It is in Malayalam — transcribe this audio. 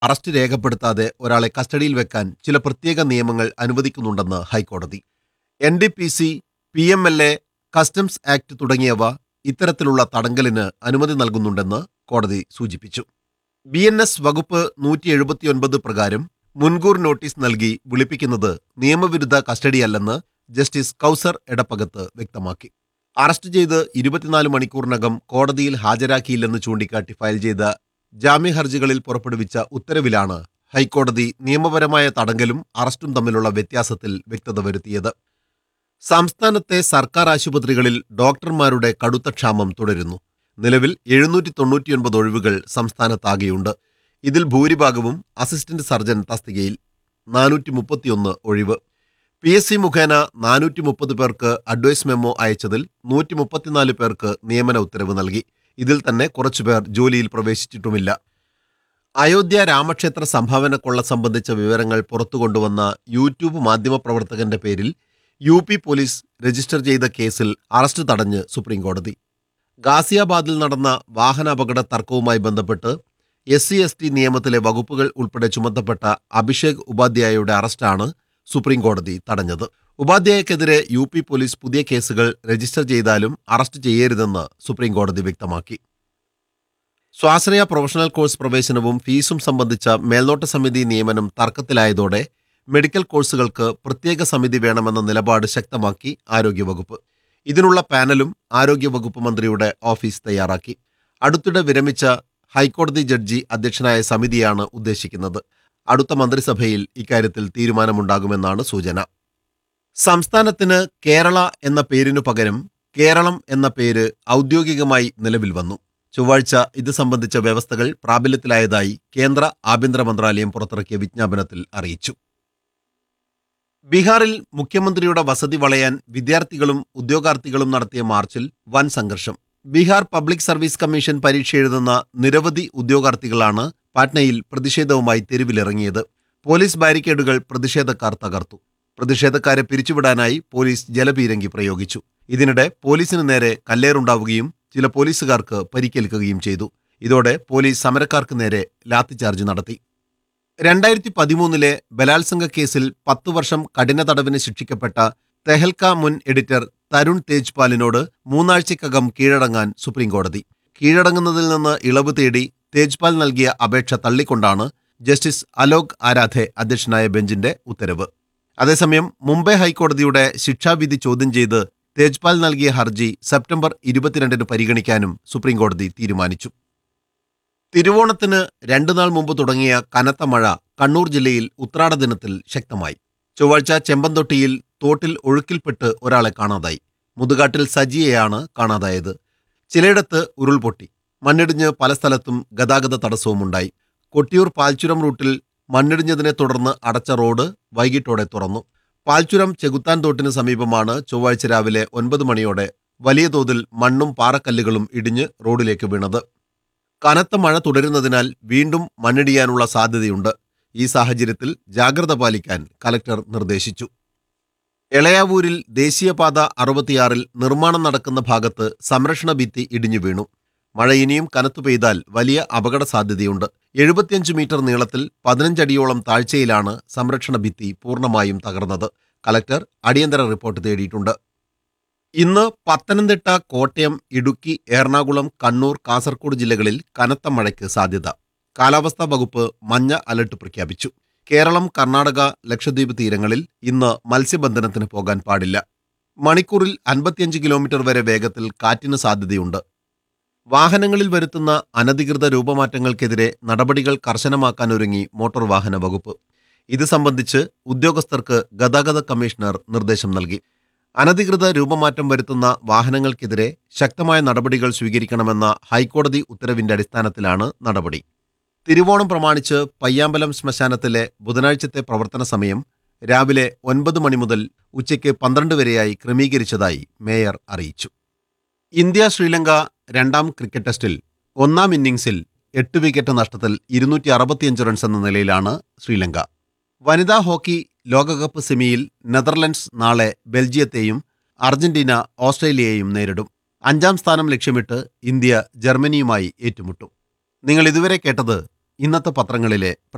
അറസ്റ്റ് രേഖപ്പെടുത്താതെ ഒരാളെ കസ്റ്റഡിയിൽ വെക്കാൻ ചില പ്രത്യേക നിയമങ്ങൾ അനുവദിക്കുന്നുണ്ടെന്ന് ഹൈക്കോടതി N D P C P M L A customs act തുടങ്ങിയവ ഇത്തരത്തിലുള്ള തടങ്കലിന് അനുമതി നൽകുന്നുണ്ടെന്ന് കോടതി സൂചിപ്പിച്ചു ബി എൻ എസ് വകുപ്പ് നൂറ്റി എഴുപത്തിയൊൻപത് പ്രകാരം മുൻകൂർ നോട്ടീസ് നൽകി വിളിപ്പിക്കുന്നത് നിയമവിരുദ്ധ കസ്റ്റഡിയല്ലെന്ന് ജസ്റ്റിസ് കൗസർ എടപ്പകത്ത് വ്യക്തമാക്കി അറസ്റ്റ് ചെയ്ത് ഇരുപത്തിനാല് മണിക്കൂറിനകം കോടതിയിൽ ഹാജരാക്കിയില്ലെന്ന് ചൂണ്ടിക്കാട്ടി ഫയൽ ചെയ്ത ജാമ്യ ഹർജികളിൽ പുറപ്പെടുവിച്ച ഉത്തരവിലാണ് ഹൈക്കോടതി നിയമപരമായ തടങ്കലും അറസ്റ്റും തമ്മിലുള്ള വ്യത്യാസത്തിൽ വ്യക്തത വരുത്തിയത് സംസ്ഥാനത്തെ സർക്കാർ ആശുപത്രികളിൽ ഡോക്ടർമാരുടെ കടുത്ത ക്ഷാമം തുടരുന്നു നിലവിൽ എഴുന്നൂറ്റി തൊണ്ണൂറ്റിയൊൻപത് ഒഴിവുകൾ സംസ്ഥാനത്താകെയുണ്ട് ഇതിൽ ഭൂരിഭാഗവും അസിസ്റ്റന്റ് സർജൻ തസ്തികയിൽ നാനൂറ്റി മുപ്പത്തിയൊന്ന് ഒഴിവ് പി എസ് സി മുഖേന നാനൂറ്റി മുപ്പത് പേർക്ക് അഡ്വൈസ് മെമ്മോ അയച്ചതിൽ നൂറ്റി മുപ്പത്തിനാല് പേർക്ക് നിയമന ഉത്തരവ് നൽകി ഇതിൽ തന്നെ കുറച്ചുപേർ ജോലിയിൽ പ്രവേശിച്ചിട്ടുമില്ല അയോധ്യ രാമക്ഷേത്ര സംഭാവന കൊള്ള സംബന്ധിച്ച വിവരങ്ങൾ പുറത്തുകൊണ്ടുവന്ന യൂട്യൂബ് മാധ്യമപ്രവർത്തകന്റെ പേരിൽ യു പി പോലീസ് രജിസ്റ്റർ ചെയ്ത കേസിൽ അറസ്റ്റ് തടഞ്ഞ് സുപ്രീംകോടതി ഗാസിയാബാദിൽ നടന്ന വാഹനാപകട തർക്കവുമായി ബന്ധപ്പെട്ട് എസ് സി എസ് ടി നിയമത്തിലെ വകുപ്പുകൾ ഉൾപ്പെടെ ചുമത്തപ്പെട്ട അഭിഷേക് ഉപാധ്യായയുടെ അറസ്റ്റാണ് സുപ്രീംകോടതി തടഞ്ഞത് ഉപാധ്യായക്കെതിരെ യു പി പോലീസ് പുതിയ കേസുകൾ രജിസ്റ്റർ ചെയ്താലും അറസ്റ്റ് ചെയ്യരുതെന്ന് സുപ്രീംകോടതി വ്യക്തമാക്കി സ്വാശ്രയ പ്രൊഫഷണൽ കോഴ്സ് പ്രവേശനവും ഫീസും സംബന്ധിച്ച മേൽനോട്ട സമിതി നിയമനം തർക്കത്തിലായതോടെ മെഡിക്കൽ കോഴ്സുകൾക്ക് പ്രത്യേക സമിതി വേണമെന്ന നിലപാട് ശക്തമാക്കി ആരോഗ്യവകുപ്പ് ഇതിനുള്ള പാനലും ആരോഗ്യവകുപ്പ് മന്ത്രിയുടെ ഓഫീസ് തയ്യാറാക്കി അടുത്തിടെ വിരമിച്ച ഹൈക്കോടതി ജഡ്ജി അധ്യക്ഷനായ സമിതിയാണ് ഉദ്ദേശിക്കുന്നത് അടുത്ത മന്ത്രിസഭയിൽ ഇക്കാര്യത്തിൽ തീരുമാനമുണ്ടാകുമെന്നാണ് സൂചന സംസ്ഥാനത്തിന് കേരള എന്ന പേരിനു പകരം കേരളം എന്ന പേര് ഔദ്യോഗികമായി നിലവിൽ വന്നു ചൊവ്വാഴ്ച ഇത് സംബന്ധിച്ച വ്യവസ്ഥകൾ പ്രാബല്യത്തിലായതായി കേന്ദ്ര ആഭ്യന്തര മന്ത്രാലയം പുറത്തിറക്കിയ വിജ്ഞാപനത്തിൽ അറിയിച്ചു ബീഹാറിൽ മുഖ്യമന്ത്രിയുടെ വസതി വളയാൻ വിദ്യാർത്ഥികളും ഉദ്യോഗാർത്ഥികളും നടത്തിയ മാർച്ചിൽ വൻ സംഘർഷം ബീഹാർ പബ്ലിക് സർവീസ് കമ്മീഷൻ പരീക്ഷ എഴുതുന്ന നിരവധി ഉദ്യോഗാർത്ഥികളാണ് പാറ്റ്നയിൽ പ്രതിഷേധവുമായി തെരുവിലിറങ്ങിയത് പോലീസ് ബാരിക്കേഡുകൾ പ്രതിഷേധക്കാർ തകർത്തു പ്രതിഷേധക്കാരെ പിരിച്ചുവിടാനായി പോലീസ് ജലപീരങ്കി പ്രയോഗിച്ചു ഇതിനിടെ പോലീസിന് നേരെ കല്ലേറുണ്ടാവുകയും ചില പോലീസുകാർക്ക് പരിക്കേൽക്കുകയും ചെയ്തു ഇതോടെ പോലീസ് സമരക്കാർക്ക് നേരെ ലാത്തിചാർജ് നടത്തി രണ്ടായിരത്തി പതിമൂന്നിലെ ബലാത്സംഗ കേസിൽ പത്തു വർഷം കഠിന തടവിന് ശിക്ഷിക്കപ്പെട്ട തെഹൽക്ക മുൻ എഡിറ്റർ തരുൺ തേജ്പാലിനോട് മൂന്നാഴ്ചക്കകം കീഴടങ്ങാൻ സുപ്രീംകോടതി കീഴടങ്ങുന്നതിൽ നിന്ന് ഇളവ് തേടി തേജ്പാൽ നൽകിയ അപേക്ഷ തള്ളിക്കൊണ്ടാണ് ജസ്റ്റിസ് അലോക് ആരാധെ അധ്യക്ഷനായ ബെഞ്ചിന്റെ ഉത്തരവ് അതേസമയം മുംബൈ ഹൈക്കോടതിയുടെ ശിക്ഷാവിധി ചോദ്യം ചെയ്ത് തേജ്പാൽ നൽകിയ ഹർജി സെപ്റ്റംബർ ഇരുപത്തിരണ്ടിന് പരിഗണിക്കാനും സുപ്രീംകോടതി തീരുമാനിച്ചു തിരുവോണത്തിന് രണ്ടു നാൾ മുമ്പ് തുടങ്ങിയ കനത്ത മഴ കണ്ണൂർ ജില്ലയിൽ ഉത്രാട ദിനത്തിൽ ശക്തമായി ചൊവ്വാഴ്ച ചെമ്പന്തൊട്ടിയിൽ തോട്ടിൽ ഒഴുക്കിൽപ്പെട്ട് ഒരാളെ കാണാതായി മുതുകാട്ടിൽ സജിയെയാണ് കാണാതായത് ചിലയിടത്ത് ഉരുൾപൊട്ടി മണ്ണിടിഞ്ഞ് പല സ്ഥലത്തും ഗതാഗത തടസ്സവുമുണ്ടായി കൊട്ടിയൂർ പാൽച്ചുരം റൂട്ടിൽ മണ്ണിടിഞ്ഞതിനെ തുടർന്ന് അടച്ച റോഡ് വൈകിട്ടോടെ തുറന്നു പാൽച്ചുരം ചെകുത്താൻ തോട്ടിന് സമീപമാണ് ചൊവ്വാഴ്ച രാവിലെ ഒൻപത് മണിയോടെ വലിയ തോതിൽ മണ്ണും പാറക്കല്ലുകളും ഇടിഞ്ഞ് റോഡിലേക്ക് വീണത് കനത്ത മഴ തുടരുന്നതിനാൽ വീണ്ടും മണ്ണിടിയാനുള്ള സാധ്യതയുണ്ട് ഈ സാഹചര്യത്തിൽ ജാഗ്രത പാലിക്കാൻ കലക്ടർ നിർദ്ദേശിച്ചു എളയാവൂരിൽ ദേശീയപാത അറുപത്തിയാറിൽ നിർമ്മാണം നടക്കുന്ന ഭാഗത്ത് സംരക്ഷണ ഭിത്തി ഇടിഞ്ഞു വീണു മഴ ഇനിയും കനത്തു പെയ്താൽ വലിയ അപകട സാധ്യതയുണ്ട് എഴുപത്തിയഞ്ച് മീറ്റർ നീളത്തിൽ പതിനഞ്ചടിയോളം താഴ്ചയിലാണ് സംരക്ഷണ ഭിത്തി പൂർണ്ണമായും തകർന്നത് കലക്ടർ അടിയന്തര റിപ്പോർട്ട് തേടിയിട്ടുണ്ട് ഇന്ന് പത്തനംതിട്ട കോട്ടയം ഇടുക്കി എറണാകുളം കണ്ണൂർ കാസർഗോഡ് ജില്ലകളിൽ കനത്ത മഴയ്ക്ക് സാധ്യത കാലാവസ്ഥാ വകുപ്പ് മഞ്ഞ അലർട്ട് പ്രഖ്യാപിച്ചു കേരളം കർണാടക ലക്ഷദ്വീപ് തീരങ്ങളിൽ ഇന്ന് മത്സ്യബന്ധനത്തിന് പോകാൻ പാടില്ല മണിക്കൂറിൽ അൻപത്തിയഞ്ച് കിലോമീറ്റർ വരെ വേഗത്തിൽ കാറ്റിന് സാധ്യതയുണ്ട് വാഹനങ്ങളിൽ വരുത്തുന്ന അനധികൃത രൂപമാറ്റങ്ങൾക്കെതിരെ നടപടികൾ കർശനമാക്കാനൊരുങ്ങി മോട്ടോർ വാഹന വകുപ്പ് ഇത് സംബന്ധിച്ച് ഉദ്യോഗസ്ഥർക്ക് ഗതാഗത കമ്മീഷണർ നിർദ്ദേശം നൽകി അനധികൃത രൂപമാറ്റം വരുത്തുന്ന വാഹനങ്ങൾക്കെതിരെ ശക്തമായ നടപടികൾ സ്വീകരിക്കണമെന്ന ഹൈക്കോടതി ഉത്തരവിന്റെ അടിസ്ഥാനത്തിലാണ് നടപടി തിരുവോണം പ്രമാണിച്ച് പയ്യാമ്പലം ശ്മശാനത്തിലെ ബുധനാഴ്ചത്തെ പ്രവർത്തന സമയം രാവിലെ ഒൻപത് മണി മുതൽ ഉച്ചയ്ക്ക് പന്ത്രണ്ട് വരെയായി ക്രമീകരിച്ചതായി മേയർ അറിയിച്ചു ഇന്ത്യ ശ്രീലങ്ക രണ്ടാം ക്രിക്കറ്റ് ടെസ്റ്റിൽ ഒന്നാം ഇന്നിംഗ്സിൽ എട്ട് വിക്കറ്റ് നഷ്ടത്തിൽ ഇരുന്നൂറ്റി അറുപത്തിയഞ്ച് റൺസ് എന്ന നിലയിലാണ് ശ്രീലങ്ക വനിതാ ഹോക്കി ലോകകപ്പ് സെമിയിൽ നെതർലൻഡ്സ് നാളെ ബെൽജിയത്തെയും അർജന്റീന ഓസ്ട്രേലിയയെയും നേരിടും അഞ്ചാം സ്ഥാനം ലക്ഷ്യമിട്ട് ഇന്ത്യ ജർമ്മനിയുമായി ഏറ്റുമുട്ടും നിങ്ങൾ ഇതുവരെ കേട്ടത് ഇന്നത്തെ പത്രങ്ങളിലെ